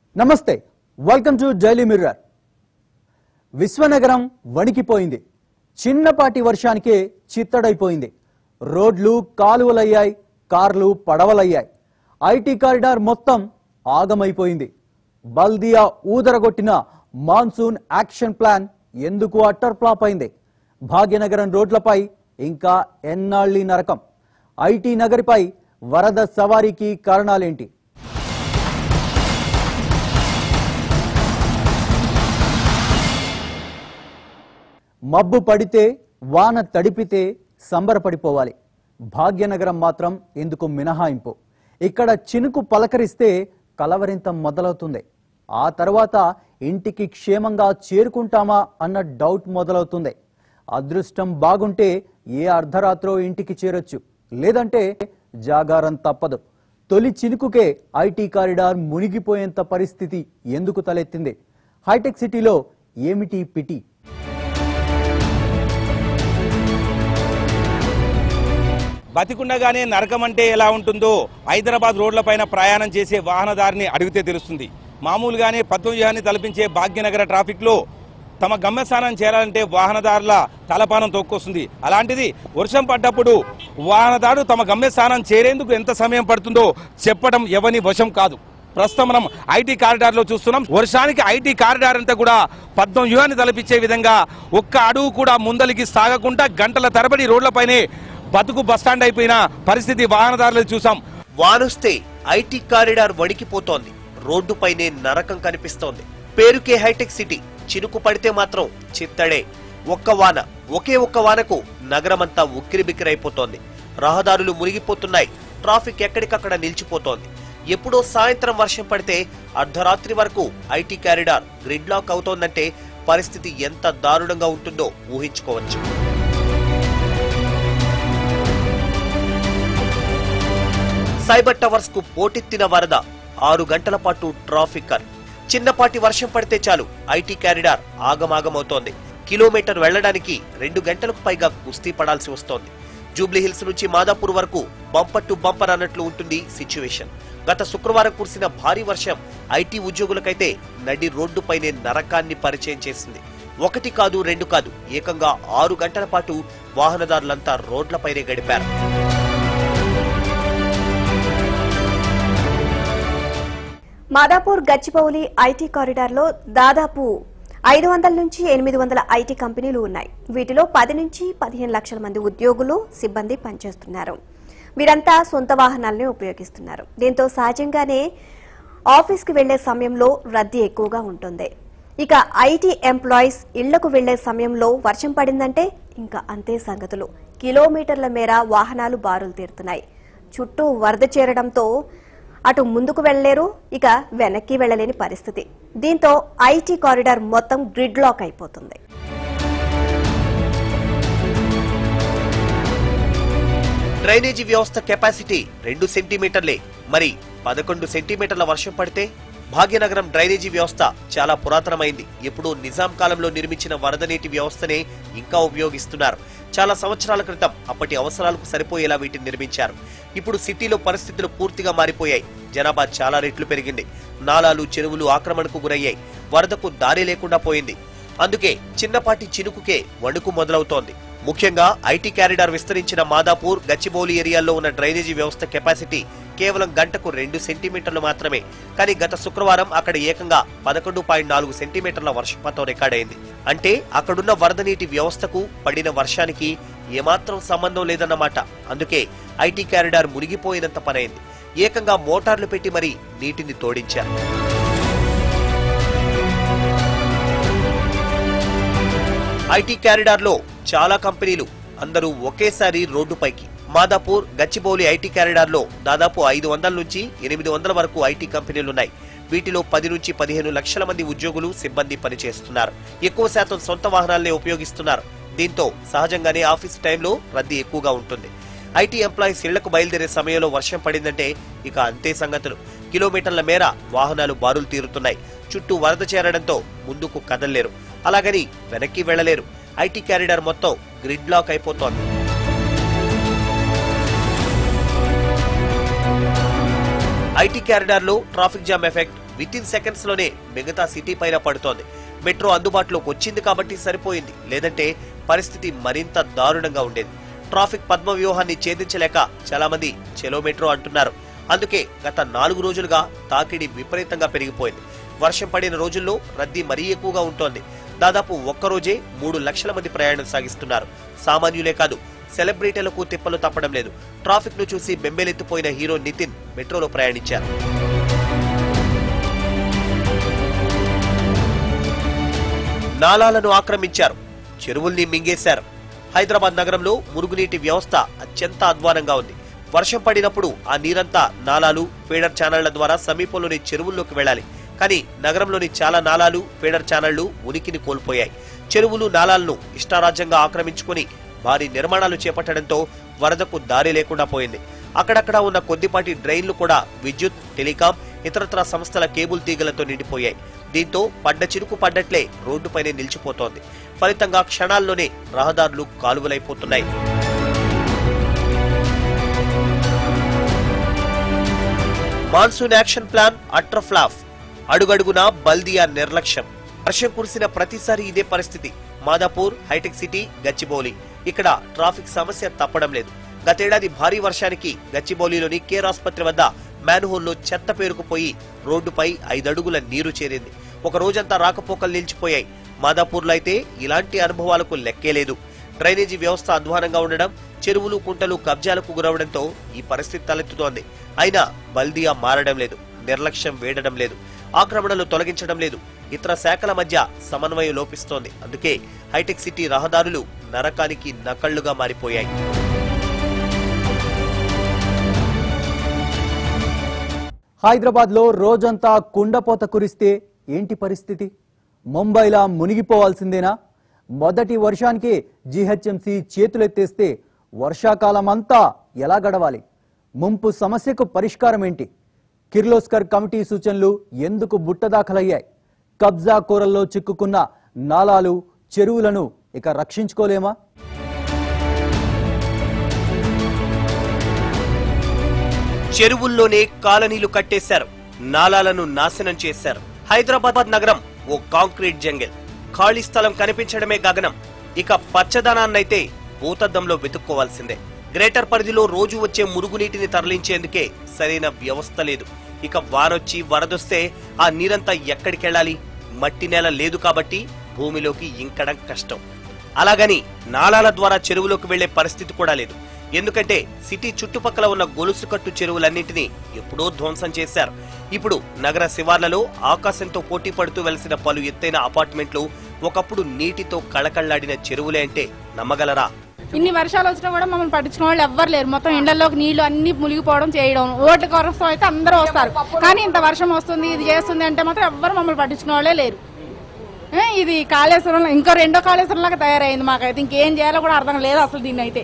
నమస్తే welcome to daily mirror విశ్వనగరం వణికిపోయింది చిన్నపాటి వర్షానికే చిత్తడైపోయింది రోడ్లు కాలువలయ్యాయి కార్లు పడవలయ్యాయి ఐటీ కారిడార్ మొత్తం ఆగమైపోయింది బల్దియా ఊదరగొట్టిన మాన్సూన్ యాక్షన్ ప్లాన్ ఎందుకు అట్టర్ ఫ్లాప్ అయింది భాగ్యనగరం రోడ్లపై ఇంకా ఎన్నాళ్ళీ నరకం ఐటీ నగరిపై వరద సవారీకి కారణాలేంటి మబ్బు పడితే వాన తడిపితే సంబరపడిపోవాలి భాగ్యనగరం మాత్రం ఎందుకు మినహాయింపు ఇక్కడ చినుకు పలకరిస్తే కలవరింత మొదలవుతుంది ఆ తర్వాత ఇంటికి క్షేమంగా చేరుకుంటామా అన్న డౌట్ మొదలవుతుంది అదృష్టం బాగుంటే ఏ అర్ధరాత్రో ఇంటికి చేరొచ్చు లేదంటే జాగారం తప్పదు తొలి చినుకుకే ఐటీ కారిడార్ మునిగిపోయేంత పరిస్థితి ఎందుకు తలెత్తింది హైటెక్ సిటీలో ఏమిటి పిటి బతికుండగానే నరకం అంటే ఎలా ఉంటుందో హైదరాబాద్ రోడ్లపైన ప్రయాణం చేసే వాహనదారిని అడిగితే తెలుస్తుంది మామూలుగానే పద్మవ్యూహాన్ని తలపించే భాగ్యనగర ట్రాఫిక్లో తమ గమ్యస్థానం చేరాలంటే వాహనదారుల తలపానం తొక్కొస్తుంది అలాంటిది వర్షం పడ్డప్పుడు వాహనదారు తమ గమ్యస్థానం చేరేందుకు ఎంత సమయం పడుతుందో చెప్పడం ఎవని వశం కాదు ప్రస్తుతం మనం ఐటీ కారిడార్ లో చూస్తున్నాం వర్షానికి ఐటీ కారిడార్ అంతా కూడా పద్మం వ్యూహాన్ని తలపించే విధంగా ఒక్క అడుగు కూడా ముందలికి సాగకుండా గంటల తరబడి రోడ్లపైనే బతుకు బస్టాండ్ అయిపోయిన పరిస్థితి వాహనదారులు చూసాం వానొస్తే ఐటీ కారిడార్ వణికిపోతోంది రోడ్డుపైనే నరకం కనిపిస్తోంది పేరుకే హైటెక్ సిటీ చినుకు పడితే మాత్రం చిత్తడే ఒక్క వాన ఒకే ఒక్క వానకు నగరమంతా ఉక్కిరిబిక్కిరైపోతోంది రహదారులు మునిగిపోతున్నాయి ట్రాఫిక్ ఎక్కడికక్కడ నిలిచిపోతోంది ఎప్పుడో సాయంత్రం వర్షం పడితే అర్ధరాత్రి వరకు ఐటీ కారిడార్ గ్రిడ్ లాక్ అవుతోందంటే పరిస్థితి ఎంత దారుణంగా ఉంటుందో ఊహించుకోవచ్చు సైబర్ టవర్స్ కు పోటెత్తిన వరద ఆరు గంటల పాటు ట్రాఫిక్ అన్ చిన్నపాటి వర్షం పడితే చాలు ఐటీ కారిడార్ ఆగమాగమవుతోంది కిలోమీటర్ వెళ్లడానికి రెండు గంటలకు పైగా కుస్తీ పడాల్సి వస్తోంది జూబ్లీ హిల్స్ నుంచి మాదాపూర్ వరకు బంపర్ టు బంపర్ అన్నట్లు ఉంటుంది సిచ్యువేషన్ గత శుక్రవారం కురిసిన భారీ వర్షం ఐటీ ఉద్యోగులకైతే నడి రోడ్డుపైనే నరకాన్ని పరిచయం చేసింది ఒకటి కాదు రెండు కాదు ఏకంగా ఆరు గంటల పాటు వాహనదారులంతా రోడ్లపైనే గడిపారు మాదాపూర్ గచ్చిబౌలి ఐటీ కారిడార్లో దాదాపు ఐదు వందల నుంచి ఎనిమిది వందల ఐటీ కంపెనీలు ఉన్నాయి వీటిలో పది నుంచి పదిహేను లక్షల మంది ఉద్యోగులు సిబ్బంది పనిచేస్తున్నారు వీరంతా సొంత వాహనాలనే ఉపయోగిస్తున్నారు దీంతో సహజంగానే ఆఫీస్కి వెళ్లే సమయంలో రద్దీ ఎక్కువగా ఉంటుంది ఇక ఐటీ ఎంప్లాయీస్ ఇళ్లకు వెళ్లే సమయంలో వర్షం పడిందంటే ఇంకా అంతే సంగతులు కిలోమీటర్ల మేర వాహనాలు బారులు తీరుతున్నాయి చుట్టూ వరద చేరడంతో అటు ముందుకు వెళ్లలేరు ఇక వెనక్కి వెళ్లలేని పరిస్థితి దీంతో ఐటీ కారిడార్ మొత్తం గ్రిడ్ లాక్ అయిపోతుంది డ్రైనేజీ వ్యవస్థ కెపాసిటీ రెండు సెంటీమీటర్లే మరి పదకొండు సెంటీమీటర్ల వర్షం పడితే భాగ్యనగరం డ్రైనేజీ వ్యవస్థ చాలా పురాతనమైంది ఎప్పుడూ నిజాం కాలంలో నిర్మించిన వరద నీటి వ్యవస్థనే ఇంకా ఉపయోగిస్తున్నారు చాలా సంవత్సరాల క్రితం అప్పటి అవసరాలకు సరిపోయేలా వీటిని నిర్మించారు ఇప్పుడు సిటీలో పరిస్థితులు పూర్తిగా మారిపోయాయి జనాభా చాలా రెట్లు పెరిగింది నాలాలు చెరువులు ఆక్రమణకు గురయ్యాయి వరదకు దారి లేకుండా పోయింది అందుకే చిన్నపాటి చినుకుకే వణుకు మొదలవుతోంది ముఖ్యంగా ఐటీ కారిడార్ విస్తరించిన మాదాపూర్ గచ్చిబౌలి ఏరియాల్లో ఉన్న డ్రైనేజీ వ్యవస్థ కెపాసిటీ కేవలం గంటకు రెండు సెంటీమీటర్లు మాత్రమే కానీ గత శుక్రవారం అక్కడ ఏకంగా పదకొండు పాయింట్ నాలుగు సెంటీమీటర్ల వర్షపాతం రికార్డైంది అంటే అక్కడున్న వరద నీటి వ్యవస్థకు పడిన వర్షానికి ఏమాత్రం సంబంధం లేదన్నమాట అందుకే ఐటీ కారిడార్ మునిగిపోయినంత పనైంది ఏకంగా మోటార్లు పెట్టి మరీ నీటిని తోడించారు ఐటీ కారిడార్ లో చాలా కంపెనీలు అందరూ ఒకేసారి రోడ్డుపైకి మాదాపూర్ గచ్చిబౌలి ఐటీ కారిడార్ లో దాదాపు ఐదు వందల నుంచి ఎనిమిది వందల వరకు ఐటీ కంపెనీలున్నాయి వీటిలో పది నుంచి పదిహేను లక్షల మంది ఉద్యోగులు సిబ్బంది పనిచేస్తున్నారు ఎక్కువ శాతం సొంత వాహనాలనే ఉపయోగిస్తున్నారు దీంతో సహజంగానే ఆఫీస్ టైంలో రద్దీ ఎక్కువగా ఉంటుంది ఐటీ ఎంప్లాయీస్ ఇళ్లకు బయలుదేరే సమయంలో వర్షం పడిందంటే ఇక అంతే సంగతులు కిలోమీటర్ల మేర వాహనాలు బారులు తీరుతున్నాయి చుట్టూ వరద చేరడంతో ముందుకు కదలలేరు అలాగని వెనక్కి వెళ్లలేరు ఐటీ క్యారిడార్ మొత్తం గ్రిడ్ లాక్ అయిపోతోంది ఐటీ క్యారిడార్ లో traffic jam effect within seconds లోనే మిగతా సిటీ పైన పడుతోంది మెట్రో అందుబాటులోకి వచ్చింది కాబట్టి సరిపోయింది లేదంటే పరిస్థితి మరింత దారుణంగా ఉండేది ట్రాఫిక్ పద్మ వ్యూహాన్ని ఛేదించలేక చాలా మంది చెలో మెట్రో అంటున్నారు అందుకే గత నాలుగు రోజులుగా తాకిడి విపరీతంగా పెరిగిపోయింది వర్షం పడిన రోజుల్లో రద్దీ మరీ ఎక్కువగా ఉంటోంది దాదాపు ఒక్కరోజే మూడు లక్షల మంది ప్రయాణం సాగిస్తున్నారు సామాన్యులే కాదు సెలబ్రిటీలకు తిప్పలు తప్పడం లేదు ట్రాఫిక్ ను చూసి బెంబేలెత్తిపోయిన హీరో నితిన్ మెట్రోలో ప్రయాణించారు నాలాలను ఆక్రమించారు చెరువుల్ని మింగేశారు హైదరాబాద్ నగరంలో మురుగునీటి వ్యవస్థ అత్యంత అధ్వానంగా ఉంది వర్షం పడినప్పుడు ఆ నీరంతా నాలాలు ఫీడర్ ఛానళ్ల ద్వారా సమీపంలోని చెరువుల్లోకి వెళ్ళాలి కానీ నగరంలోని చాలా నాలాలు ఫీడర్ ఛానళ్లు ఉనికిని కోల్పోయాయి చెరువులు నాలాలను ఇష్టారాజ్యంగా ఆక్రమించుకుని భారీ నిర్మాణాలు చేపట్టడంతో వరదకు దారి లేకుండా పోయింది అక్కడక్కడ ఉన్న కొద్దిపాటి డ్రైన్లు కూడా విద్యుత్ టెలికాం ఇతరత్ర సంస్థల కేబుల్ తీగలతో నిండిపోయాయి దీంతో పడ్డ చిరుకు పడ్డట్లే రోడ్డుపైనే నిలిచిపోతోంది ఫలితంగా క్షణాల్లోనే రహదారులు కాలువలైపోతున్నాయి మాన్సూన్ యాక్షన్ ప్లాన్ అట్రఫ్లాఫ్ అడుగడుగునా బల్దియా నిర్లక్ష్యం వర్షం కురిసిన ప్రతిసారి ఇదే పరిస్థితి మాదాపూర్ హైటెక్ సిటీ గచ్చిబౌలి ఇక్కడ ట్రాఫిక్ సమస్య తప్పడం లేదు గతేడాది భారీ వర్షానికి గచ్చిబౌలిలోని కేర్ ఆసుపత్రి వద్ద మ్యాన్హోల్లో చెత్త పేరుకుపోయి రోడ్డుపై ఐదడుగుల నీరు చేరింది ఒక రోజంతా రాకపోకలు నిలిచిపోయాయి మాదాపూర్లో అయితే ఇలాంటి అనుభవాలకు లెక్కే లేదు డ్రైనేజీ వ్యవస్థ అధ్వానంగా ఉండడం చెరువులు కుంటలు కబ్జాలకు గురవడంతో ఈ పరిస్థితి తలెత్తుతోంది అయినా బల్దియా మారడం లేదు నిర్లక్ష్యం వేడడం లేదు ఆక్రమణలు తొలగించడం లేదు ఇతర శాఖల మధ్య సమన్వయం లోపిస్తోంది అందుకే హైటెక్ సిటీ రహదారులు నరకానికి నకళ్లుగా మారిపోయాయి హైదరాబాద్ లో రోజంతా కుండపోత కురిస్తే ఏంటి పరిస్థితి ముంబైలా మునిగిపోవాల్సిందేనా మొదటి వర్షానికి జీహెచ్ఎంసీ చేతులెత్తేస్తే వర్షాకాలం అంతా ఎలా గడవాలి ముంపు సమస్యకు పరిష్కారం ఏంటి కిర్లోస్కర్ కమిటీ సూచనలు ఎందుకు బుట్టదాఖలయ్యాయి కబ్జా కూరల్లో చిక్కుకున్న నాలాలు చెరువులను ఇక రక్షించుకోలేమా చెరువుల్లోనే కాలనీలు కట్టేశారు నాలాలను నాశనం చేశారు హైదరాబాద్ నగరం ఓ కాంక్రీట్ జంగిల్ ఖాళీ స్థలం కనిపించడమే గగనం ఇక పచ్చదనాన్నైతే భూతద్దంలో వెతుక్కోవాల్సిందే గ్రేటర్ పరిధిలో రోజు వచ్చే మురుగునీటిని తరలించేందుకే సరైన వ్యవస్థ లేదు ఇక వానొచ్చి వరదొస్తే ఆ నీరంతా ఎక్కడికెళ్ళాలి మట్టి నేల లేదు కాబట్టి భూమిలోకి ఇంకడం కష్టం అలాగని నాలాల ద్వారా చెరువులోకి వెళ్లే పరిస్థితి కూడా లేదు ఎందుకంటే సిటీ చుట్టుపక్కల ఉన్న గొలుసు కట్టు చెరువులన్నింటినీ ఎప్పుడో ధ్వంసం చేశారు ఇప్పుడు నగర శివార్లలో ఆకాశంతో పోటీ పడుతూ వెలిసిన పలు ఎత్తైన అపార్ట్మెంట్లు ఒకప్పుడు నీటితో కళకళ్లాడిన చెరువులే అంటే నమ్మగలరా ఇన్ని వర్షాలు వచ్చినా కూడా మమ్మల్ని పట్టించుకున్న వాళ్ళు ఎవ్వరు లేరు మొత్తం ఎండల్లోకి నీళ్లు అన్ని మునిగిపోవడం చేయడం ఓట్ల కోసం అయితే అందరూ వస్తారు కానీ ఇంత వర్షం వస్తుంది ఇది చేస్తుంది అంటే మాత్రం ఎవ్వరు మమ్మల్ని పట్టించుకున్న వాళ్ళే లేరు ఏ, ఇది కాళేశ్వరం ఇంకో రెండో కాళేశ్వరం లాగా తయారైంది మాకైతే ఇంకేం చేయాలో కూడా అర్థం లేదు అసలు దీన్ని అయితే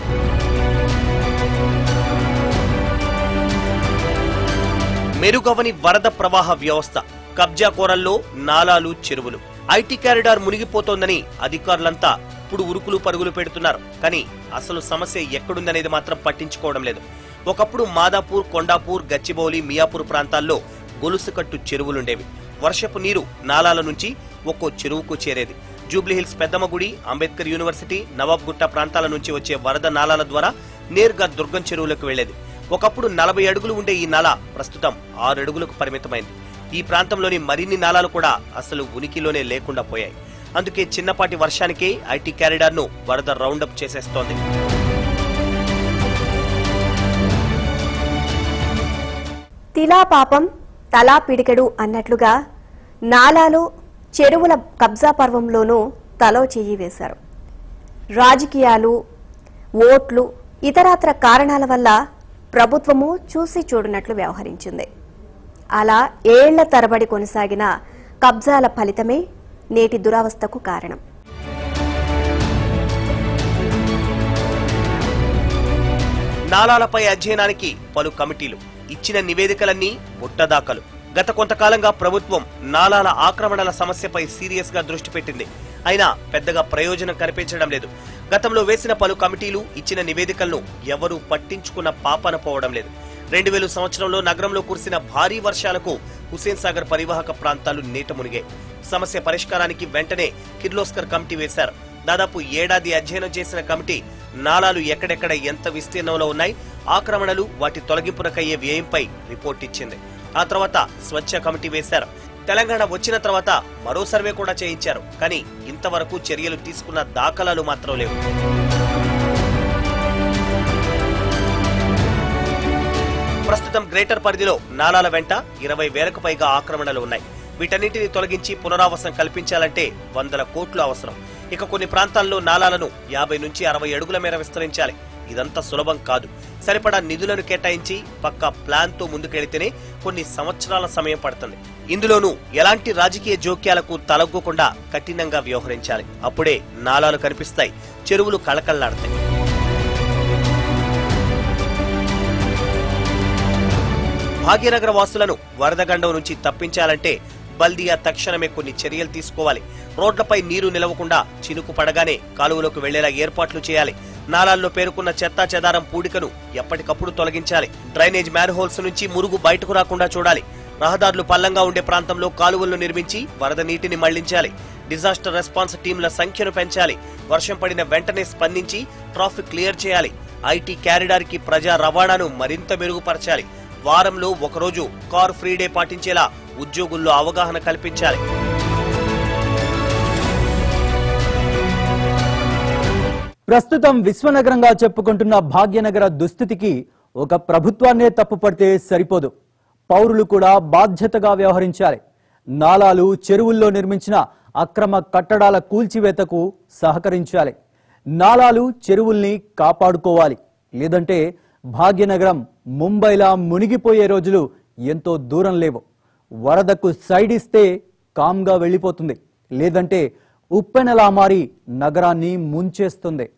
మెరుగవని వరద ప్రవాహ వ్యవస్థ కబ్జా కోరల్లో నాలాలు చెరువులు ఐటీ కారిడార్ మునిగిపోతోందని అధికారులంతా ఇప్పుడు ఉరుకులు పరుగులు పెడుతున్నారు కానీ అసలు సమస్య ఎక్కడుందనేది మాత్రం పట్టించుకోవడం లేదు ఒకప్పుడు మాదాపూర్ కొండాపూర్ గచ్చిబౌలి మియాపూర్ ప్రాంతాల్లో గొలుసుకట్టు చెరువులుండేవి వర్షపు నీరు నాలాల నుంచి ఒక్కో చెరువుకు చేరేది జూబ్లీహిల్స్ పెద్దమ్మ గుడి అంబేద్కర్ యూనివర్సిటీ నవాబ్ గుట్ట ప్రాంతాల నుంచి వచ్చే వరద నాలాల ద్వారా నేరుగా దుర్గం చెరువులకు వెళ్లేది ఒకప్పుడు నలభై అడుగులు ఉండే ఈ నాల ప్రస్తుతం ఆరు అడుగులకు పరిమితమైంది ఈ ప్రాంతంలోని మరిన్ని నాలాలు కూడా అసలు ఉనికిలోనే లేకుండా పోయాయి అందుకే చిన్నపాటి వర్షానికే ఐటీ క్యారిడార్ ను వరద రౌండప్ చేసేస్తోంది తిలా పాపం తలా పిడికెడు అన్నట్లుగా నాలాలు చెరువుల కబ్జా పర్వంలోనూ తలో చెయ్యి వేశారు రాజకీయాలు ఓట్లు ఇతరాత్ర కారణాల వల్ల ప్రభుత్వము చూసి చూడనట్లు వ్యవహరించింది అలా ఏళ్ల తరబడి కొనసాగిన కబ్జాల ఫలితమే నేటి దురవస్థకు కారణం నాలాలపై అధ్యయనానికి పలు కమిటీలు ఇచ్చిన నివేదికలన్నీ బుట్టదాఖలు గత కొంతకాలంగా ప్రభుత్వం నాలాల ఆక్రమణల సమస్యపై సీరియస్ గా దృష్టి పెట్టింది అయినా పెద్దగా ప్రయోజనం కనిపించడం లేదు గతంలో వేసిన పలు కమిటీలు ఇచ్చిన నివేదికలను ఎవరూ పట్టించుకున్న పాపన పోవడం లేదు రెండు వేల సంవత్సరంలో నగరంలో కురిసిన భారీ వర్షాలకు హుసేన్ సాగర్ పరివాహక ప్రాంతాలు నీట మునిగాయి సమస్య పరిష్కారానికి వెంటనే కిర్లోస్కర్ కమిటీ వేశారు దాదాపు ఏడాది అధ్యయనం చేసిన కమిటీ నాలాలు ఎక్కడెక్కడ ఎంత విస్తీర్ణంలో ఉన్నాయి ఆక్రమణలు వాటి తొలగింపునకయ్యే వ్యయంపై రిపోర్ట్ ఇచ్చింది ఆ తర్వాత స్వచ్ఛ కమిటీ వేశారు తెలంగాణ వచ్చిన తర్వాత మరో సర్వే కూడా చేయించారు కానీ ఇంతవరకు చర్యలు తీసుకున్న దాఖలాలు మాత్రం లేవు ప్రస్తుతం గ్రేటర్ పరిధిలో నాలాల వెంట ఇరవై వేలకు పైగా ఆక్రమణలు ఉన్నాయి వీటన్నింటిని తొలగించి పునరావాసం కల్పించాలంటే వందల కోట్లు అవసరం ఇక కొన్ని ప్రాంతాల్లో నాలాలను యాభై నుంచి అరవై అడుగుల మేర విస్తరించాలి ఇదంతా సులభం కాదు సరిపడా నిధులను కేటాయించి పక్కా ప్లాన్ తో ముందుకెళితేనే కొన్ని సంవత్సరాల సమయం పడుతుంది ఇందులోనూ ఎలాంటి రాజకీయ జోక్యాలకు తలగ్గకుండా కఠినంగా వ్యవహరించాలి అప్పుడే నాలాలు కనిపిస్తాయి చెరువులు కళకళ్లాడతాయి భాగ్యనగర వాసులను వరదగండం నుంచి తప్పించాలంటే బల్దియా తక్షణమే కొన్ని చర్యలు తీసుకోవాలి రోడ్లపై నీరు నిలవకుండా చినుకు పడగానే కాలువలోకి వెళ్లేలా ఏర్పాట్లు చేయాలి నాలాల్లో పేరుకున్న చెత్తా చెదారం పూడికను ఎప్పటికప్పుడు తొలగించాలి డ్రైనేజ్ మ్యాన్హోల్స్ నుంచి మురుగు బయటకు రాకుండా చూడాలి రహదారులు పల్లంగా ఉండే ప్రాంతంలో కాలువలను నిర్మించి వరద నీటిని మళ్లించాలి డిజాస్టర్ రెస్పాన్స్ టీంల సంఖ్యను పెంచాలి వర్షం పడిన వెంటనే స్పందించి ట్రాఫిక్ క్లియర్ చేయాలి ఐటీ క్యారిడార్ కి ప్రజా రవాణాను మరింత మెరుగుపరచాలి వారంలో ఒకరోజు కార్ ఫ్రీ డే పాటించేలా ఉద్యోగుల్లో అవగాహన కల్పించాలి ప్రస్తుతం విశ్వనగరంగా చెప్పుకుంటున్న భాగ్యనగర దుస్థితికి ఒక ప్రభుత్వాన్నే తప్పుపడితే సరిపోదు పౌరులు కూడా బాధ్యతగా వ్యవహరించాలి నాలాలు చెరువుల్లో నిర్మించిన అక్రమ కట్టడాల కూల్చివేతకు సహకరించాలి నాలాలు చెరువుల్ని కాపాడుకోవాలి లేదంటే భాగ్యనగరం ముంబైలా మునిగిపోయే రోజులు ఎంతో దూరం లేవు వరదకు సైడ్ ఇస్తే కామ్గా వెళ్ళిపోతుంది లేదంటే ఉప్పెనలా మారి నగరాన్ని ముంచేస్తుంది